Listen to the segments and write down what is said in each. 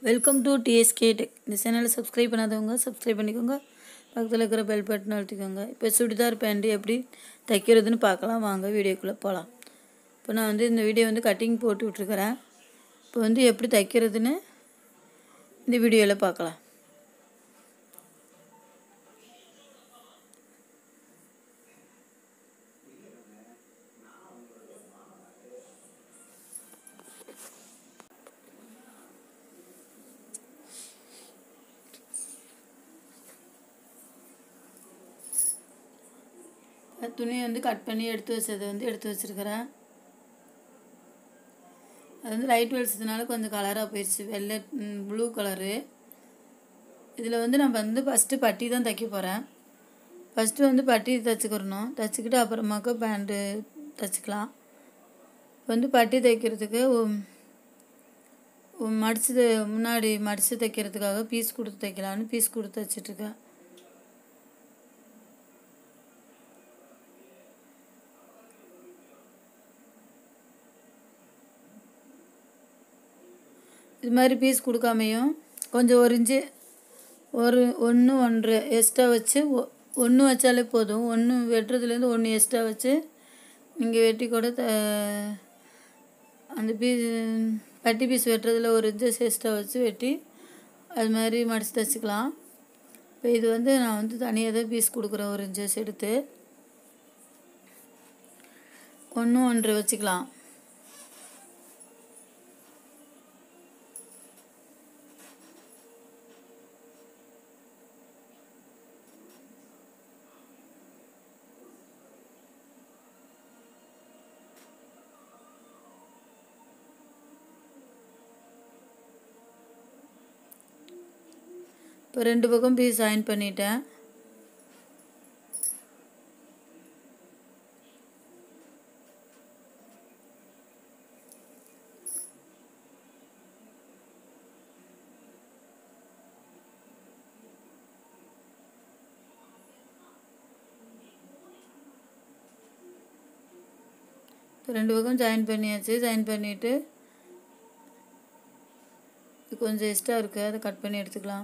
Welcome to TSK tech இந்த சேனலை subscribe பண்ணாதவங்க சப்ஸ்கிரைப் பண்ணிக்கோங்க பக்கத்தில் இருக்கிற பெல் பட்டன் அழுத்திக்கோங்க இப்போ சுடிதார் பேண்ட்டு எப்படி தைக்கிறதுன்னு பார்க்கலாம் வாங்க வீடியோக்குள்ளே போகலாம் இப்போ நான் வந்து இந்த வீடியோ வந்து கட்டிங் போட்டு விட்ருக்கிறேன் இப்போ வந்து எப்படி தைக்கிறதுன்னு இந்த வீடியோவில் பார்க்கலாம் துணியை வந்து கட் பண்ணி எடுத்து வச்சதை வந்து எடுத்து வச்சுருக்கிறேன் அது வந்து லைட் வெளிச்சதுனால கொஞ்சம் கலராக போயிடுச்சு வெள்ளை ப்ளூ கலரு இதில் வந்து நம்ம வந்து ஃபஸ்ட்டு பட்டி தான் தைக்க போகிறேன் ஃபஸ்ட்டு வந்து பட்டி தைச்சிக்கிறணும் தைச்சிக்கிட்டு அப்புறமாக்க பேண்ட்டு தைச்சிக்கலாம் இப்போ வந்து பட்டி தைக்கிறதுக்கு மடிச்சு முன்னாடி மடித்து தைக்கிறதுக்காக பீஸ் கொடுத்து தைக்கலான்னு பீஸ் கொடுத்து தைச்சிட்ருக்கேன் இது மாதிரி பீஸ் கொடுக்காமையும் கொஞ்சம் ஒரு இன்ச்சு ஒரு ஒன்று ஒன்றரை எக்ஸ்ட்ரா வச்சு ஒன்று வச்சாலே போதும் ஒன்று வெட்டுறதுலேருந்து ஒன்று எக்ஸ்ட்ரா வச்சு நீங்கள் வெட்டி கூட த அந்த பீஸ் பட்டி பீஸ் வெட்டுறதுல ஒரு இன்ச்சு எக்ஸ்ட்ரா வச்சு வெட்டி அது மாதிரி மடித்து தைச்சிக்கலாம் இப்போ இது வந்து நான் வந்து தனியாக தான் பீஸ் கொடுக்குறேன் ஒரு இன்ச்சஸ் எடுத்து ஒன்று ஒன்றரை வச்சுக்கலாம் இப்போ ரெண்டு பக்கம் பீஸ் அயன் பண்ணிட்டேன் இப்போ ரெண்டு பக்கம் ஜாயின் பண்ணியாச்சு ஜாயின் பண்ணிவிட்டு கொஞ்சம் எக்ஸ்ட்ரா இருக்குது அதை கட் பண்ணி எடுத்துக்கலாம்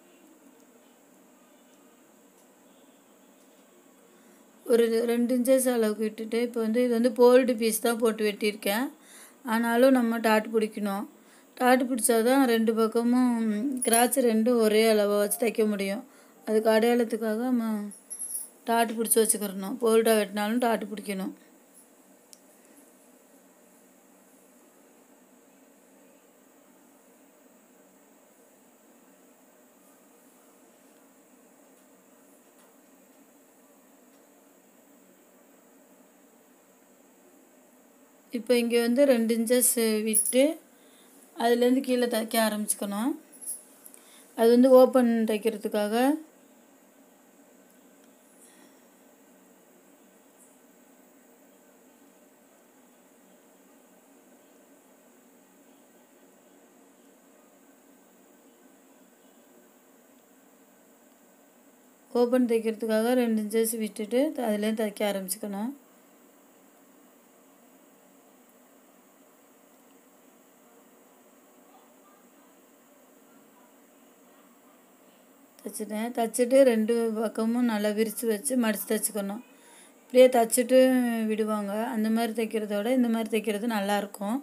ஒரு ரெண்டு இன்ச்சஸ் அளவுக்கு விட்டுட்டு இப்போ வந்து இது வந்து போல்டு பீஸ் தான் போட்டு வெட்டியிருக்கேன் ஆனாலும் நம்ம டாட் பிடிக்கணும் டாட் பிடிச்சா தான் ரெண்டு பக்கமும் கிராச் ரெண்டும் ஒரே அளவாக வச்சு தைக்க முடியும் அதுக்கு அடையாளத்துக்காக நம்ம டாட் பிடிச்சி வச்சுக்கிறணும் போல்டாக வெட்டினாலும் டாட் பிடிக்கணும் இப்போ இங்கே வந்து ரெண்டு இன்ச்சஸ் விட்டு அதுலேருந்து கீழே தைக்க ஆரம்பிச்சுக்கணும் அது வந்து ஓப்பன் தைக்கிறதுக்காக ஓப்பன் தைக்கிறதுக்காக ரெண்டு இன்ச்சஸ் விட்டுட்டு அதுலேருந்து தைக்க ஆரம்பிச்சுக்கணும் தைச்சிட்டேன் தைச்சிட்டு ரெண்டு பக்கமும் நல்லா விரித்து வச்சு மடித்து தைச்சிக்கணும் இப்படியே தைச்சிட்டு விடுவாங்க அந்த மாதிரி தைக்கிறதோட இந்த மாதிரி தைக்கிறது நல்லாயிருக்கும்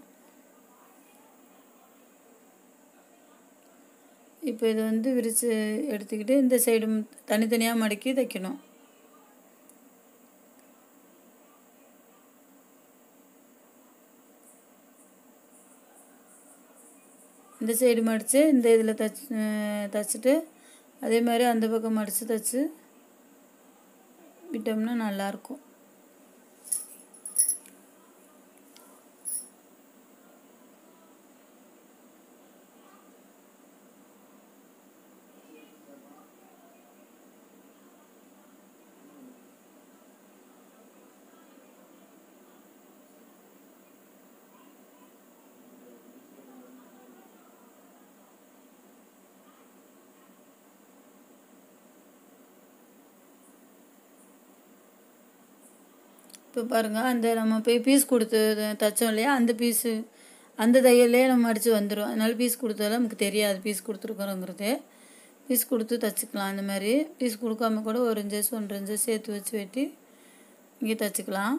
இப்போ இதை வந்து விரித்து எடுத்துக்கிட்டு இந்த சைடு தனித்தனியாக மடக்கி தைக்கணும் இந்த சைடு மடித்து இந்த இதில் தச்சு தைச்சிட்டு அதே மாதிரி அந்த பக்கம் மடித்து தைச்சி விட்டோம்னா நல்லாயிருக்கும் இப்போ பாருங்கள் அந்த நம்ம போய் பீஸ் கொடுத்து தைச்சோம் இல்லையா அந்த பீஸு அந்த தையல்லே நம்ம மடித்து வந்துடும் அதனால பீஸ் கொடுத்தாலும் நமக்கு தெரியாது பீஸ் கொடுத்துருக்குறோங்கிறது பீஸ் கொடுத்து தைச்சிக்கலாம் இந்த மாதிரி பீஸ் கொடுக்காம கூட ஒரு இன்ச்சஸ் ஒன்றரை இன்ச்சஸ் சேர்த்து வச்சு வெட்டி இங்கே தைச்சிக்கலாம்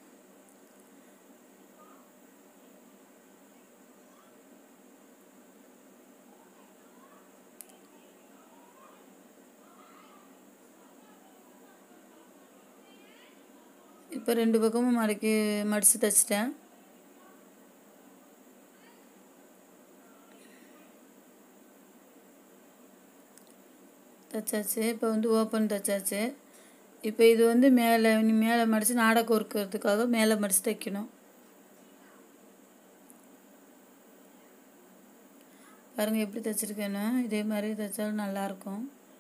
இப்போ ரெண்டு பக்கமும் மடக்கி மடித்து தைச்சிட்டேன் தைச்சாச்சு இப்போ வந்து ஓப்பன் தைச்சாச்சு இப்போ இது வந்து மேலே நீ மேலே மடித்து நாடா கோர்க்கறதுக்காக மேலே மடித்து தைக்கணும் பாருங்கள் எப்படி தைச்சிருக்கேன்னு இதே மாதிரி தைச்சாலும் நல்லாயிருக்கும்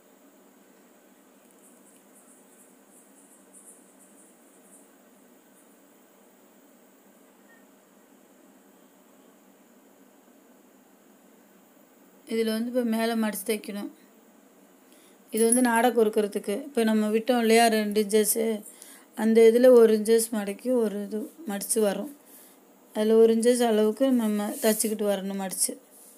இதில் வந்து இப்போ மேலே மடித்து தைக்கணும் இது வந்து நாடா கொறுக்கிறதுக்கு இப்போ நம்ம விட்டோம் இல்லையா ரெண்டு இன்ச்சஸ்ஸு அந்த இதில் ஒரு இன்ச்சஸ் மடக்கி ஒரு இது மடித்து வரும் அதில் ஒரு இன்ச்சஸ் அளவுக்கு நம்ம தைச்சிக்கிட்டு வரணும் மடித்து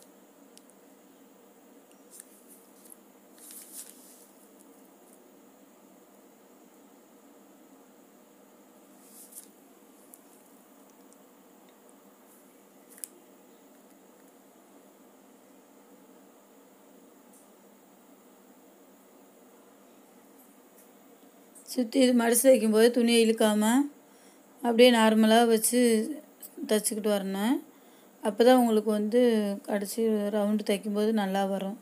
சுற்றி இது மடித்து வைக்கும்போது துணியை இழுக்காமல் அப்படியே நார்மலாக வச்சு தைச்சிக்கிட்டு வரணும் அப்போ தான் உங்களுக்கு வந்து கடைசி ரவுண்டு தைக்கும்போது நல்லா வரும்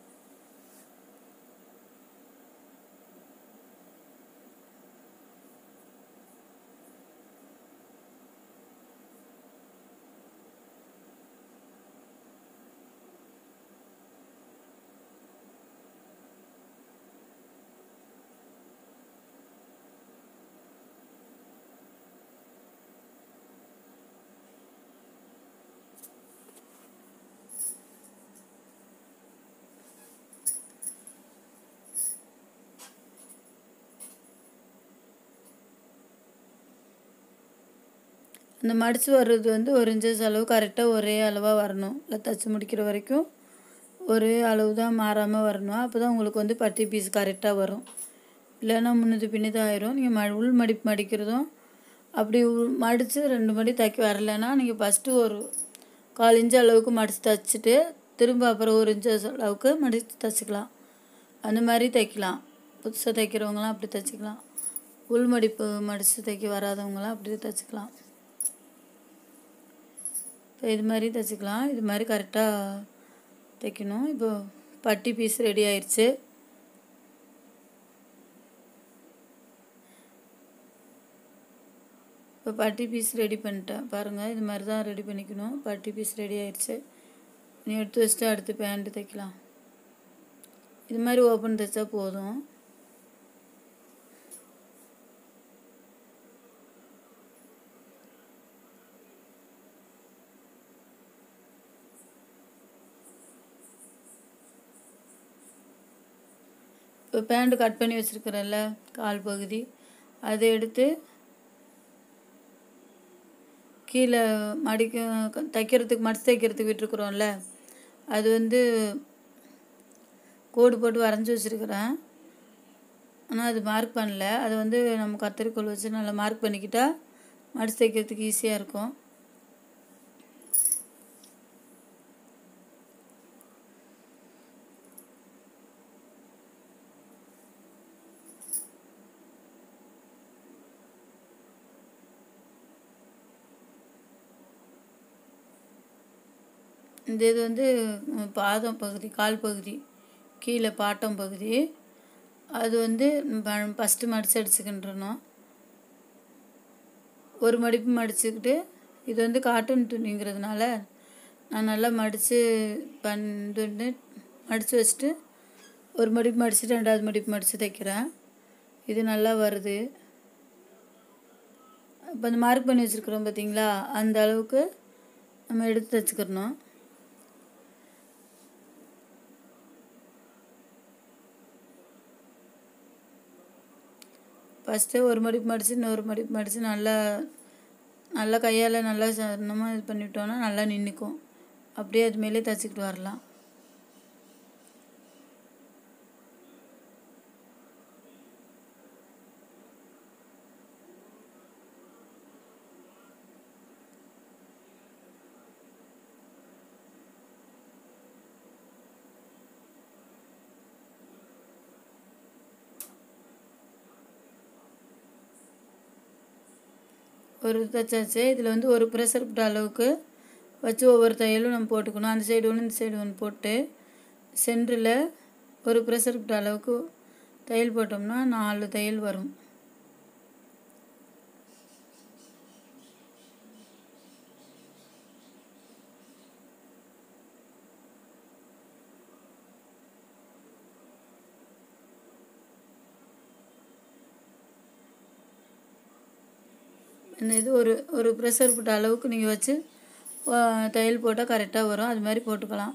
அந்த மடித்து வர்றது வந்து ஒரு இன்ச்சஸ் அளவு கரெக்டாக ஒரே அளவாக வரணும் இல்லை தைச்சி முடிக்கிற வரைக்கும் ஒரே அளவு தான் மாறாமல் வரணும் அப்போ தான் உங்களுக்கு வந்து பட்டி பீஸ் கரெக்டாக வரும் இல்லைன்னா முன்னுது பின்னுது ஆயிரும் நீங்கள் ம உள் மடிப்பு மடிக்கிறதும் அப்படி மடித்து ரெண்டு மடி தைக்க வரலைன்னா நீங்கள் ஃபஸ்ட்டு ஒரு கால் இன்ச்சு அளவுக்கு மடித்து தைச்சிட்டு திரும்ப அப்புறம் ஒரு இன்ச்சு அளவுக்கு மடித்து தைச்சிக்கலாம் அந்த மாதிரி தைக்கலாம் புதுசாக தைக்கிறவங்களாம் அப்படி தைச்சிக்கலாம் உள் மடிப்பு மடித்து தைக்க வராதவங்களாம் அப்படி தைச்சிக்கலாம் இப்போ இது மாதிரி தைச்சிக்கலாம் இது மாதிரி கரெக்டாக தைக்கணும் இப்போ பட்டி பீஸ் ரெடி ஆயிடுச்சு இப்போ பட்டி பீஸ் ரெடி பண்ணிட்டேன் பாருங்கள் இது மாதிரி தான் ரெடி பண்ணிக்கணும் பட்டி பீஸ் ரெடி ஆயிடுச்சு நீ எடுத்து வச்சுட்டு அடுத்து பேண்ட்டு தைக்கலாம் இது மாதிரி ஓப்பன் தைச்சா போதும் இப்போ பேண்ட்டு கட் பண்ணி வச்சுருக்கிறேன்ல கால் பகுதி அதை எடுத்து கீழே மடிக்க தைக்கிறதுக்கு மடித்து தைக்கிறதுக்கு விட்டுருக்குறோம்ல அது வந்து கோடு போட்டு வரைஞ்சி வச்சுருக்கிறேன் ஆனால் அது மார்க் பண்ணல அதை வந்து நம்ம கத்தரிக்கோல் வச்சு நல்லா மார்க் பண்ணிக்கிட்டால் மடித்து தைக்கிறதுக்கு ஈஸியாக இருக்கும் இந்த இது வந்து பாதம் பகுதி கால் பகுதி கீழே பாட்டம் பகுதி அது வந்து ஃபஸ்ட்டு மடித்து அடிச்சுக்கின்றணும் ஒரு மடிப்பு மடிச்சுக்கிட்டு இது வந்து காட்டன் துணிங்கிறதுனால நான் நல்லா மடித்து பண்ணிட்டு மடித்து வச்சுட்டு ஒரு மடிப்பு மடிச்சுட்டு ரெண்டாவது மடிப்பு மடித்து தைக்கிறேன் இது நல்லா வருது இப்போ அந்த மார்க் பண்ணி வச்சுருக்குறோம் பார்த்தீங்களா அந்த அளவுக்கு நம்ம எடுத்து தைச்சிக்கிறணும் ஃபஸ்ட்டு ஒரு மடிப்பு மடித்து இன்னொரு மடிப்பு மடித்து நல்லா நல்லா கையால் நல்லா சன்னமாக இது பண்ணிவிட்டோன்னா நல்லா நின்றுக்கும் அப்படியே அது மேலே தைச்சிக்கிட்டு வரலாம் ஒரு தைச்சாச்சு இதில் வந்து ஒரு ப்ரெஷர் புட்ட அளவுக்கு வச்சு ஒவ்வொரு தையலும் நம்ம போட்டுக்கணும் அந்த சைடு ஒன்று இந்த சைடு ஒன்று போட்டு சென்டரில் ஒரு ப்ரெஷர் புட்ட அளவுக்கு தையல் போட்டோம்னா நாலு தையல் வரும் இந்த இது ஒரு ஒரு ப்ரெஷர் புட்ட அளவுக்கு நீங்கள் வச்சு ஆ, தையல் போட்டால் கரெக்டாக வரும் அது மாதிரி போட்டுக்கலாம்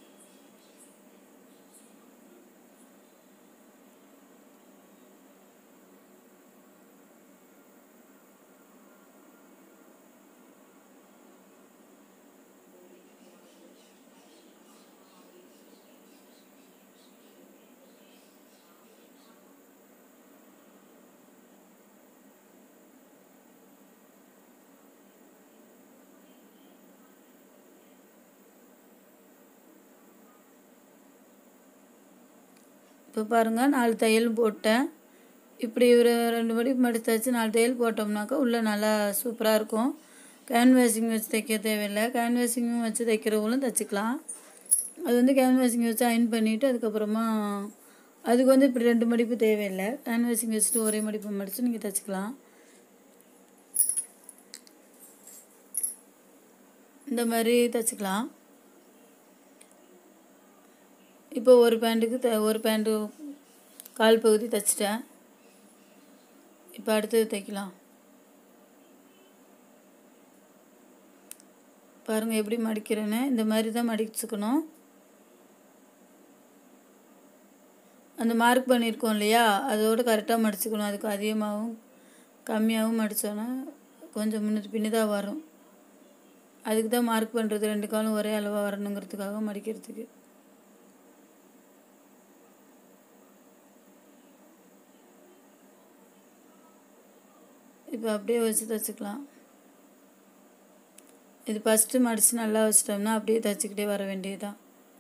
இப்போ பாருங்கள் நாலு தையலும் போட்டேன் இப்படி ஒரு ரெண்டு மடிப்பு மடித்தாச்சு நாலு தையல் போட்டோம்னாக்கா உள்ளே நல்லா சூப்பராக இருக்கும் கேன்வாசிங் வச்சு தைக்க தேவையில்லை கேன்வாசிங்கும் வச்சு தைக்கிறவங்களும் தைச்சிக்கலாம் அது வந்து கேன்வாசிங் வச்சு அயன் பண்ணிவிட்டு அதுக்கப்புறமா அதுக்கு வந்து இப்படி ரெண்டு மடிப்பு தேவையில்லை கேன்வாசிங் வச்சுட்டு ஒரே மடிப்பு மடித்து நீங்கள் தைச்சிக்கலாம் இந்த மாதிரி தைச்சிக்கலாம் இப்போ ஒரு பேண்ட்டுக்கு த ஒரு பேண்ட்டு கால் பகுதி தைச்சிட்டேன் இப்போ அடுத்தது தைக்கலாம் பாருங்கள் எப்படி மடிக்கிறேன்னு இந்த மாதிரி தான் மடிச்சுக்கணும் அந்த மார்க் பண்ணியிருக்கோம் இல்லையா அதோடு கரெக்டாக மடிச்சுக்கணும் அதுக்கு அதிகமாகவும் கம்மியாகவும் மடித்தோன்னா கொஞ்சம் முன்னுக்கு பின்னி தான் வரும் அதுக்கு தான் மார்க் பண்ணுறது ரெண்டு காலும் ஒரே அளவாக வரணுங்கிறதுக்காக மடிக்கிறதுக்கு இப்போ அப்படியே வச்சு தைச்சிக்கலாம் இது ஃபஸ்ட்டு மடித்து நல்லா வச்சிட்டோம்னா அப்படியே தைச்சிக்கிட்டே வர வேண்டியதுதான்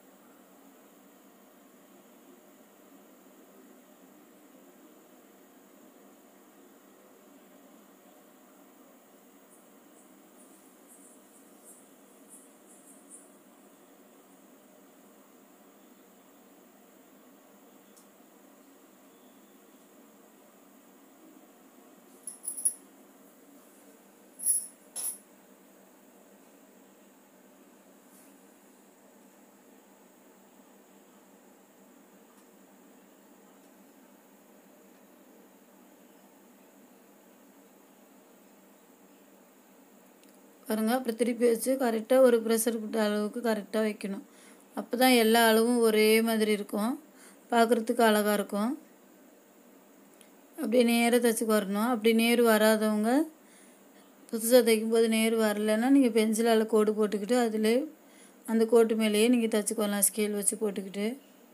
பாருங்க அப்புறம் திருப்பி வச்சு கரெக்டாக ஒரு ப்ரெஷர் புட்ட அளவுக்கு கரெக்டாக வைக்கணும் அப்போ தான் எல்லா அளவும் ஒரே மாதிரி இருக்கும் பார்க்குறதுக்கு அழகாக இருக்கும் அப்படியே நேராக தைச்சிக்கு வரணும் அப்படி நேர் வராதவங்க புதுசாக தைக்கும்போது நேர் வரலைன்னா நீங்கள் பென்சிலால் கோடு போட்டுக்கிட்டு அதிலே அந்த கோட்டு மேலேயே நீங்கள் தைச்சிக்கொள்ளலாம் ஸ்கேல் வச்சு போட்டுக்கிட்டு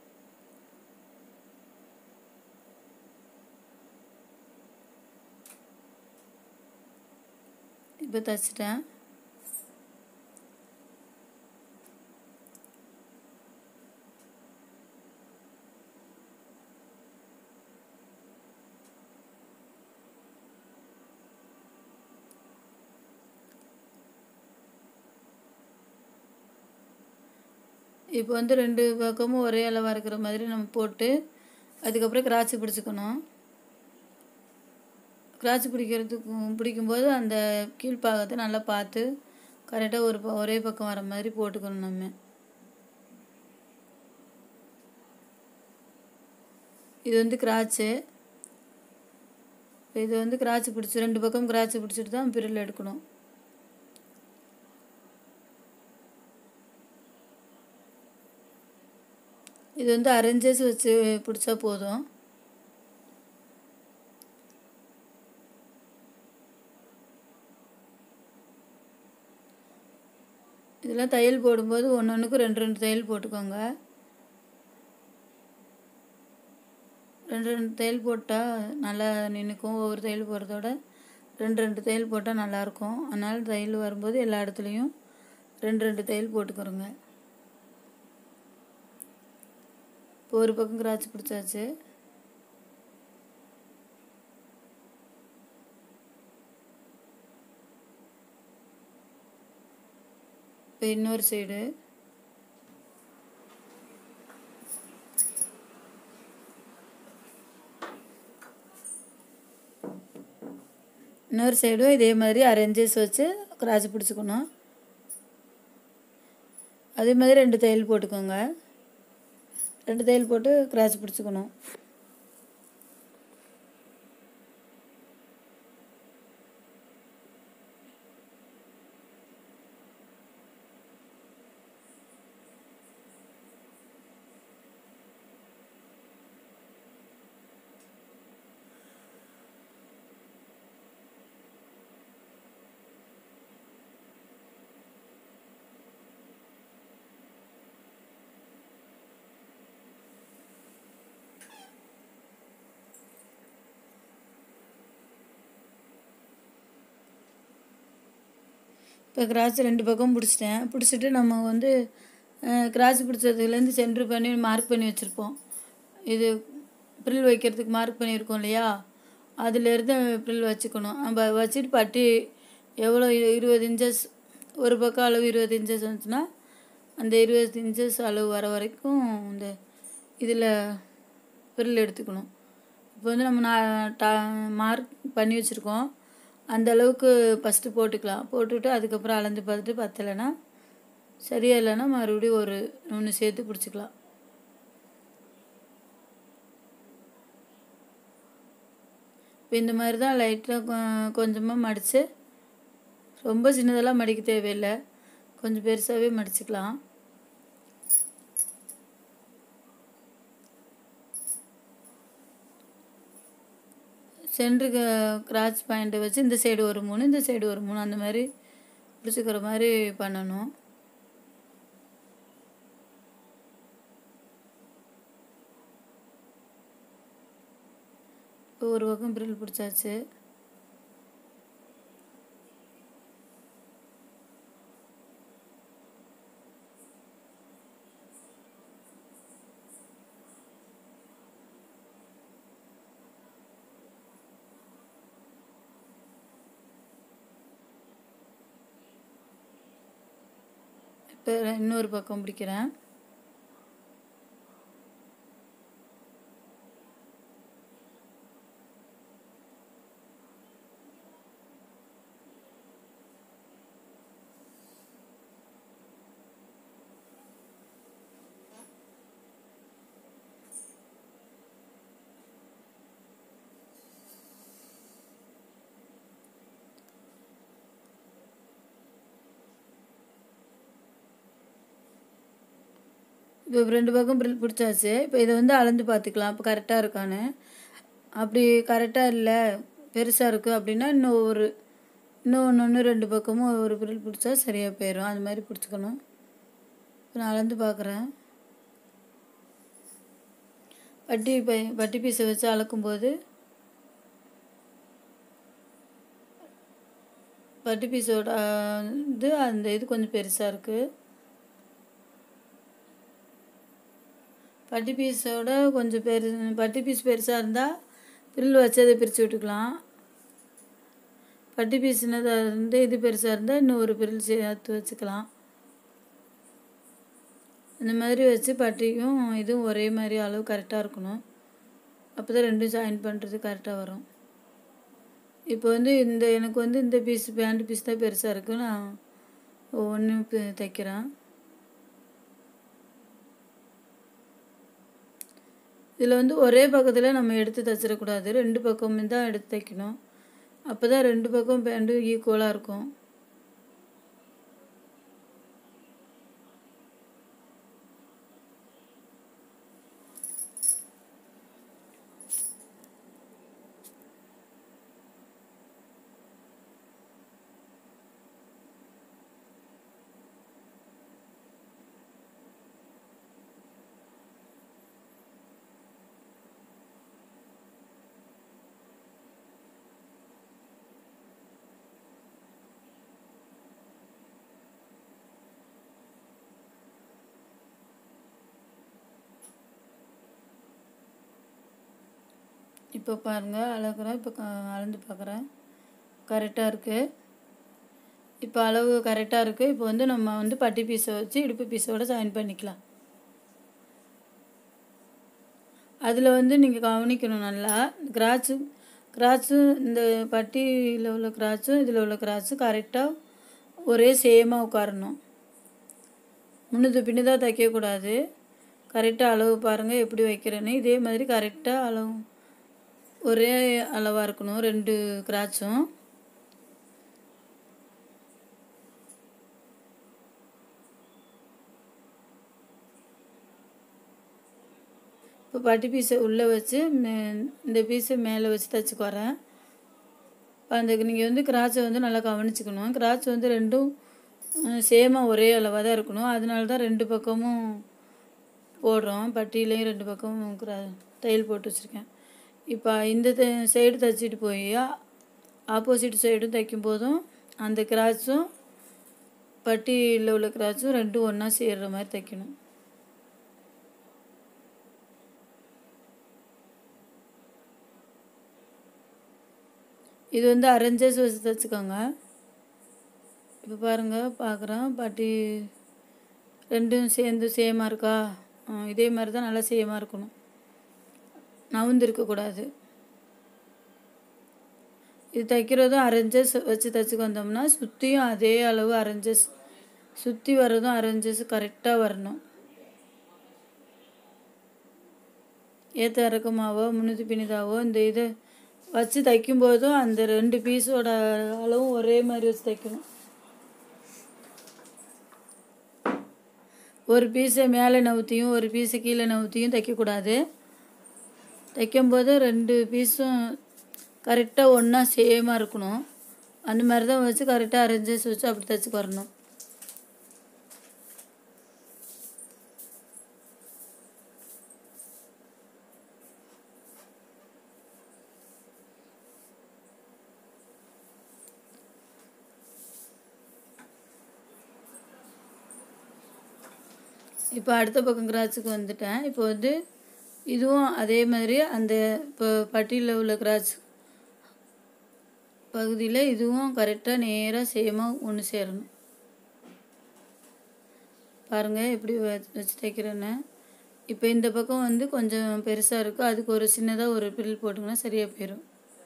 இப்போ தைச்சிட்டேன் இப்போ வந்து ரெண்டு பக்கமும் ஒரே அளவாக இருக்கிற மாதிரி நம்ம போட்டு அதுக்கப்புறம் கிராச்சி பிடிச்சிக்கணும் கிராச்சி பிடிக்கிறதுக்கு பிடிக்கும்போது அந்த கீழ்ப்பாகத்தை நல்லா பார்த்து கரெக்டாக ஒரு ப- ஒரே பக்கம் வர மாதிரி போட்டுக்கணும் நம்ம இது வந்து கிராச்சு இப்போ இது வந்து கிராச்சு பிடிச்சி ரெண்டு பக்கம் கிராச்சு பிடிச்சிட்டு தான் பிரில் எடுக்கணும் இது வந்து அரேஞ்சஸ் வச்சு பிடிச்சா போதும் இதில் இதெல்லாம் தையல் போடும்போது ஒன்று ஒன்றுக்கு ரெண்டு ரெண்டு தையல் போட்டுக்கோங்க ரெண்டு ரெண்டு தையல் போட்டால் நல்லா நின்றுக்கும் ஒவ்வொரு தையல் போடுறதோட ரெண்டு ரெண்டு தையல் போட்டால் நல்லாயிருக்கும் அதனால் தையல் வரும்போது எல்லா இடத்துலையும் ரெண்டு ரெண்டு தையல் போட்டுக்கிறோங்க இப்போ ஒரு பக்கம் கிராச் பிடிச்சாச்சு இப்போ இன்னொரு சைடு இன்னொரு சைடும் இதே மாதிரி அரேஞ்சஸ் வச்சு கிராஸ் பிடிச்சிக்கணும் அதே மாதிரி ரெண்டு தையல் போட்டுக்கோங்க ரெண்டு தையல் போட்டு கிராஸ் பிடிச்சிக்கணும் இப்போ கிராஸ் ரெண்டு பக்கம் பிடிச்சிட்டேன் பிடிச்சிட்டு நம்ம வந்து கிராஸ் பிடிச்சதுலேருந்து சென்ட்ரு பண்ணி மார்க் பண்ணி வச்சுருப்போம் இது ப்ரில் வைக்கிறதுக்கு மார்க் பண்ணியிருக்கோம் இல்லையா அதுலேருந்து ப்ரில் வச்சுக்கணும் நம்ம வச்சுட்டு பட்டி எவ்வளோ இரு- இருபது இன்ச்சஸ் ஒரு பக்கம் அளவு இருபது இன்ச்சஸ் வந்துச்சுன்னா அந்த இருபது இன்ச்சஸ் அளவு வர வரைக்கும் இந்த இதில் ப்ரில் எடுத்துக்கணும் இப்போ வந்து நம்ம நான் டா மார்க் பண்ணி வச்சுருக்கோம் அந்த அளவுக்கு ஃபஸ்ட்டு போட்டுக்கலாம் போட்டுவிட்டு அதுக்கப்புறம் அளந்து பார்த்துட்டு பத்தலைன்னா சரியா இல்லைன்னா மறுபடியும் ஒரு ஒன்று சேர்த்து பிடிச்சிக்கலாம் இப்போ இந்த மாதிரி தான் லைட்டாக கொஞ்சமாக மடித்து ரொம்ப சின்னதெல்லாம் மடிக்க தேவையில்லை கொஞ்சம் பெருசாகவே மடிச்சுக்கலாம் சென்டருக்கு கிராச் பாயிண்ட்டை வச்சு இந்த சைடு ஒரு மூணு இந்த சைடு ஒரு மூணு அந்த மாதிரி பிடிச்சிக்கிற மாதிரி பண்ணணும் இப்போ ஒரு பக்கம் பிரில் பிடிச்சாச்சு இப்போ இன்னொரு பக்கம் பிடிக்கிறேன் இப்போ ரெண்டு பக்கம் பிரில் பிடிச்சாச்சு இப்போ இதை வந்து அளந்து பார்த்துக்கலாம் இப்போ கரெக்டாக இருக்கான்னு அப்படி கரெக்டாக இல்லை பெருசாக இருக்குது அப்படின்னா இன்னும் ஒரு இன்னும் ஒன்று ஒன்று ரெண்டு பக்கமும் ஒரு பிரில் பிடிச்சா சரியாக போயிடும் அது மாதிரி பிடிச்சிக்கணும் இப்போ நான் அளந்து பார்க்குறேன் பட்டி பை பட்டி பீஸை வச்சு அளக்கும்போது பட்டி பீஸோட இது அந்த இது கொஞ்சம் பெருசாக இருக்குது பட்டி பீஸோட கொஞ்சம் பெரு பட்டி பீஸ் பெருசாக இருந்தால் பிரில் வச்சு அதை பிரித்து விட்டுக்கலாம் பட்டி பீஸ் சின்னதாக இருந்து இது பெருசாக இருந்தால் இன்னும் ஒரு பிரில் சேர்த்து வச்சுக்கலாம் இந்த மாதிரி வச்சு பட்டியும் இதுவும் ஒரே மாதிரி அளவு கரெக்டாக இருக்கணும் அப்போ தான் ரெண்டும் ஜாயின் பண்ணுறது கரெக்டாக வரும் இப்போ வந்து இந்த எனக்கு வந்து இந்த பீஸ் பேண்ட் பீஸ் தான் பெருசாக இருக்குது நான் ஒவ்வொன்று தைக்கிறேன் இதில் வந்து ஒரே பக்கத்தில் நம்ம எடுத்து தைச்சிடக்கூடாது ரெண்டு பக்கமும் தான் எடுத்து தைக்கணும் அப்போ தான் ரெண்டு பக்கம் பேண்டும் ஈக்குவலாக இருக்கும் இப்போ பாருங்கள் அளக்குறேன் இப்போ க- அளந்து பார்க்குறேன் கரெக்டாக இருக்குது இப்போ அளவு கரெக்டாக இருக்குது இப்போ வந்து நம்ம வந்து பட்டி பீஸை வச்சு இடுப்பு பீஸோட ஜாயின் பண்ணிக்கலாம் அதில் வந்து நீங்கள் கவனிக்கணும் நல்லா கிராச்சு கிராச்சும் இந்த பட்டியில் உள்ள கிராச்சும் இதில் உள்ள கிராச்சும் கரெக்டாக ஒரே சேமாக உட்காரணும் முன்னுது பின்னுதாக தைக்கக்கூடாது கரெக்டாக அளவு பாருங்கள் எப்படி வைக்கிறேன்னு இதே மாதிரி கரெக்டாக அளவு ஒரே அளவாக இருக்கணும் ரெண்டு கிராச்சும் இப்போ பட்டி பீஸை உள்ளே வச்சு மே இந்த பீஸை மேலே வச்சு தைச்சிக்குறேன் அந்த நீங்கள் வந்து கிராச்சை வந்து நல்லா கவனிச்சுக்கணும் கிராச் வந்து ரெண்டும் சேமாக ஒரே அளவாக தான் இருக்கணும் அதனால தான் ரெண்டு பக்கமும் போடுறோம் பட்டியிலையும் ரெண்டு பக்கமும் கிரா தையல் போட்டு வச்சுருக்கேன் இப்போ இந்த சைடு தைச்சிட்டு போய் ஆப்போசிட் சைடும் தைக்கும் போதும் அந்த கிராச்சும் பட்டியில் உள்ள கிராச்சும் ரெண்டும் ஒன்றா சேர்ற மாதிரி தைக்கணும் இது வந்து அரேஞ்சஸ் வச்சு தைச்சிக்கோங்க இப்போ பாருங்கள் பார்க்குறோம் பட்டி ரெண்டும் சேர்ந்து சேமாக இருக்கா ஆ, இதே மாதிரி தான் நல்லா சேமாக இருக்கணும் நவுந்து இருக்கக்கூடாது இது தைக்கிறதும் அரேஞ்சஸ் வச்சு தைச்சிக்கு வந்தோம்னா சுற்றியும் அதே அளவு அரேஞ்சஸ் சுற்றி வர்றதும் அரேஞ்சஸ் கரெக்டாக வரணும் ஏற்ற இறக்கமாவோ முன்னுத்தி பின்னிதாவோ இந்த இதை வச்சு தைக்கும்போதும் அந்த ரெண்டு பீஸோட அளவும் ஒரே மாதிரி வச்சு தைக்கணும் ஒரு பீஸை மேலே நவுத்தியும் ஒரு பீஸை கீழே நவுத்தியும் தைக்கக்கூடாது தைக்கும்போது ரெண்டு பீஸும் கரெக்டாக ஒன்றா சேமாக இருக்கணும் அந்த மாதிரி தான் வச்சு கரெக்டாக அரேஞ்சஸ் வச்சு அப்படி தைச்சிக்கு வரணும் இப்போ அடுத்த பக்கம் கிராச்சுக்கு வந்துட்டேன் இப்போ வந்து இதுவும் அதே மாதிரி அந்த இப்போ பட்டியில் உள்ள கிராச் பகுதியில் இதுவும் கரெக்டாக நேராக சேமாக ஒன்று சேரணும் பாருங்கள் எப்படி வ- வச்சு தைக்கிறேன்னு இப்போ இந்த பக்கம் வந்து கொஞ்சம் பெருசாக இருக்கும் அதுக்கு ஒரு சின்னதாக ஒரு பில் போட்டிங்கன்னா சரியாக போயிடும்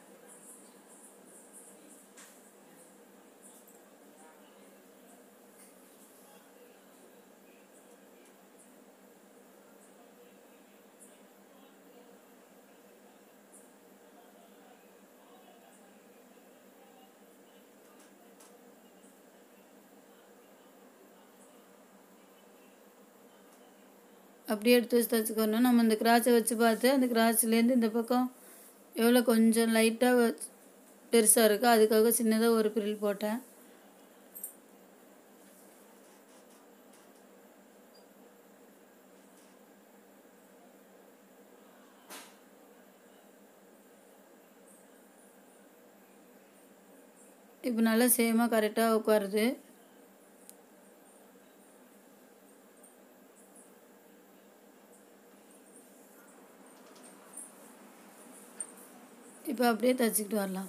அப்படியே எடுத்து வச்சு தைச்சிக்கணும் நம்ம இந்த கிராச்சை வச்சு பார்த்து அந்த கிராச்சிலேருந்து இந்த பக்கம் எவ்வளோ கொஞ்சம் லைட்டாக பெருசாக இருக்கோ அதுக்காக சின்னதாக ஒரு பிரில் போட்டேன் இப்போ நல்லா சேமாக கரெக்டாக உட்காருது இப்போ அப்படியே தைச்சிக்கிட்டு வரலாம்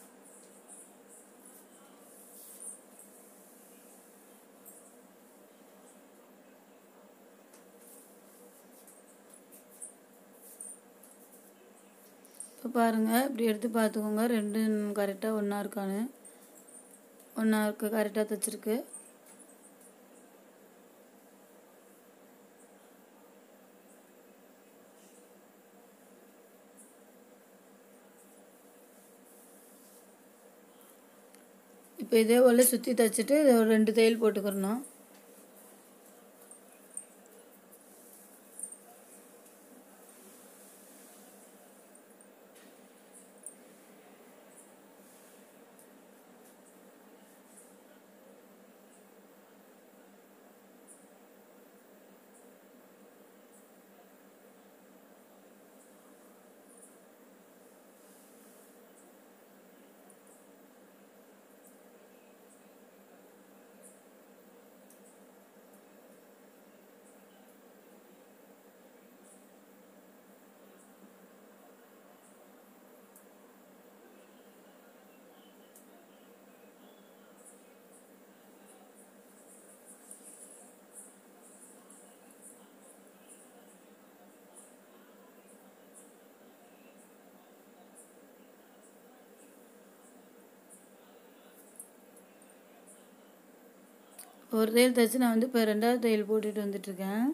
இப்போ பாருங்கள் இப்படி எடுத்து பார்த்துக்கோங்க ரெண்டும் கரெக்டாக ஒன்றா இருக்கான்னு ஒன்றா இருக்கு கரெக்டாக தைச்சிருக்கு இப்போ இதே போல் சுற்றி தைச்சிட்டு இதை ஒரு ரெண்டு தையல் போட்டுக்கிறணும் ஒரு தையல் தைச்சு நான் வந்து இப்போ ரெண்டாவது தையல் போட்டுட்டு வந்துட்டுருக்கேன்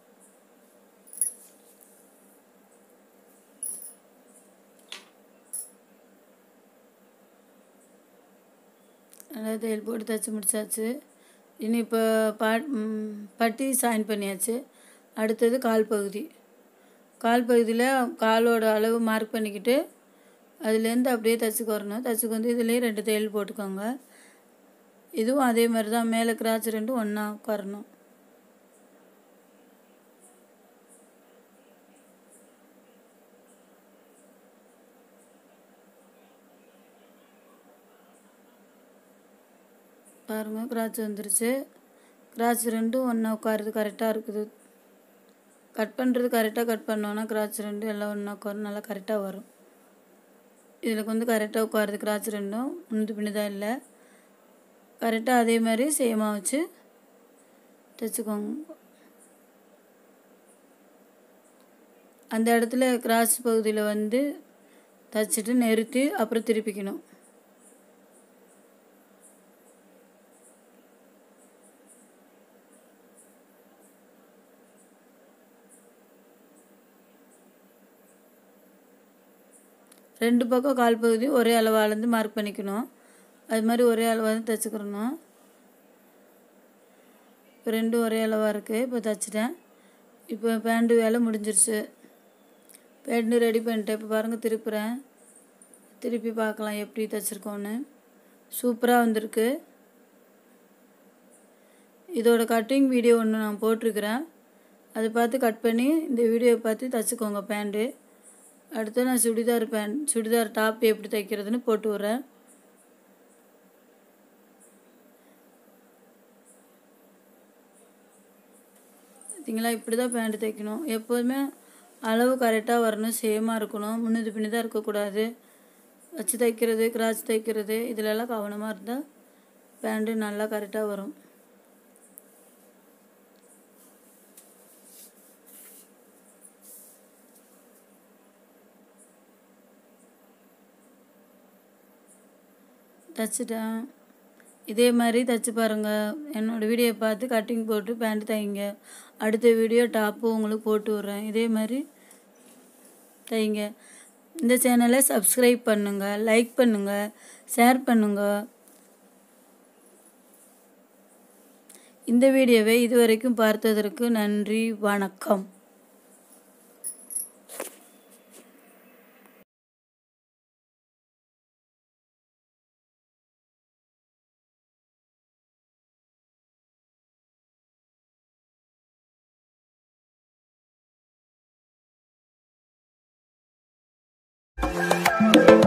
ரெண்டாவது தையல் போட்டு தைச்சி முடிச்சாச்சு இனி இப்போ பா ம், பட்டி சாயின் பண்ணியாச்சு அடுத்தது கால் பகுதி கால் பகுதியில் காலோட அளவு மார்க் பண்ணிக்கிட்டு அதுலேருந்து அப்படியே தச்சுக்கு வரணும் தச்சுக்கு வந்து இதுலேயே ரெண்டு தையல் போட்டுக்கோங்க இதுவும் அதே மாதிரி தான் மேலே கிராச் ரெண்டும் ஒன்றா உட்காரணும் பாருங்கள் கிராச் வந்துருச்சு கிராச் ரெண்டும் ஒன்றா உட்காருது கரெக்டாக இருக்குது கட் பண்ணுறது கரெக்டாக கட் பண்ணோன்னா கிராச் ரெண்டும் எல்லாம் ஒன்றா உட்காரும் நல்லா கரெக்டாக வரும் இதில் வந்து கரெக்டாக உட்காருது கிராச் ரெண்டும் முந்து பின்னு தான் இல்லை கரெக்டாக அதே மாதிரி சேமாக வச்சு தைச்சுக்கோங்க அந்த இடத்துல கிராஸ் பகுதியில் வந்து தைச்சிட்டு நிறுத்தி அப்புறம் திருப்பிக்கணும் ரெண்டு பக்கம் கால் பகுதி ஒரே அளவு அளந்து மார்க் பண்ணிக்கணும் அது மாதிரி ஒரே அளவாக தான் தைச்சிக்கிறணும் இப்போ ரெண்டும் ஒரே அளவாக இருக்குது இப்போ தைச்சிட்டேன் இப்போ பேண்ட்டு வேலை முடிஞ்சிருச்சு பேண்ட்டு ரெடி பண்ணிட்டேன் இப்போ பாருங்கள் திருப்புறேன் திருப்பி பார்க்கலாம் எப்படி தைச்சிருக்கோன்னு சூப்பராக வந்திருக்கு இதோட கட்டிங் வீடியோ ஒன்று நான் போட்டிருக்கிறேன் அதை பார்த்து கட் பண்ணி இந்த வீடியோவை பார்த்து தைச்சிக்கோங்க பேண்ட்டு அடுத்து நான் சுடிதார் பேண்ட் சுடிதார் டாப் எப்படி தைக்கிறதுன்னு போட்டு விட்றேன் பார்த்தீங்களா இப்படி தான் பேண்ட் தைக்கணும் எப்போதுமே அளவு கரெக்டாக வரணும் சேமாக இருக்கணும் முன்னுது பின்னுதான் இருக்கக்கூடாது வச்சு தைக்கிறது கிராச் தைக்கிறது இதிலெல்லாம் கவனமாக இருந்தால் பேண்ட்டு நல்லா கரெக்டாக வரும் தைச்சிட்டேன் இதே மாதிரி தைச்சு பாருங்கள் என்னோடய வீடியோ பார்த்து கட்டிங் போட்டு பேண்ட் தைங்க அடுத்த வீடியோ டாப்பு உங்களுக்கு போட்டு விட்றேன் இதே மாதிரி தைங்க இந்த சேனலை சப்ஸ்கிரைப் பண்ணுங்கள் லைக் பண்ணுங்கள் ஷேர் பண்ணுங்கள் இந்த வீடியோவை இதுவரைக்கும் பார்த்ததற்கு நன்றி வணக்கம் Thank you.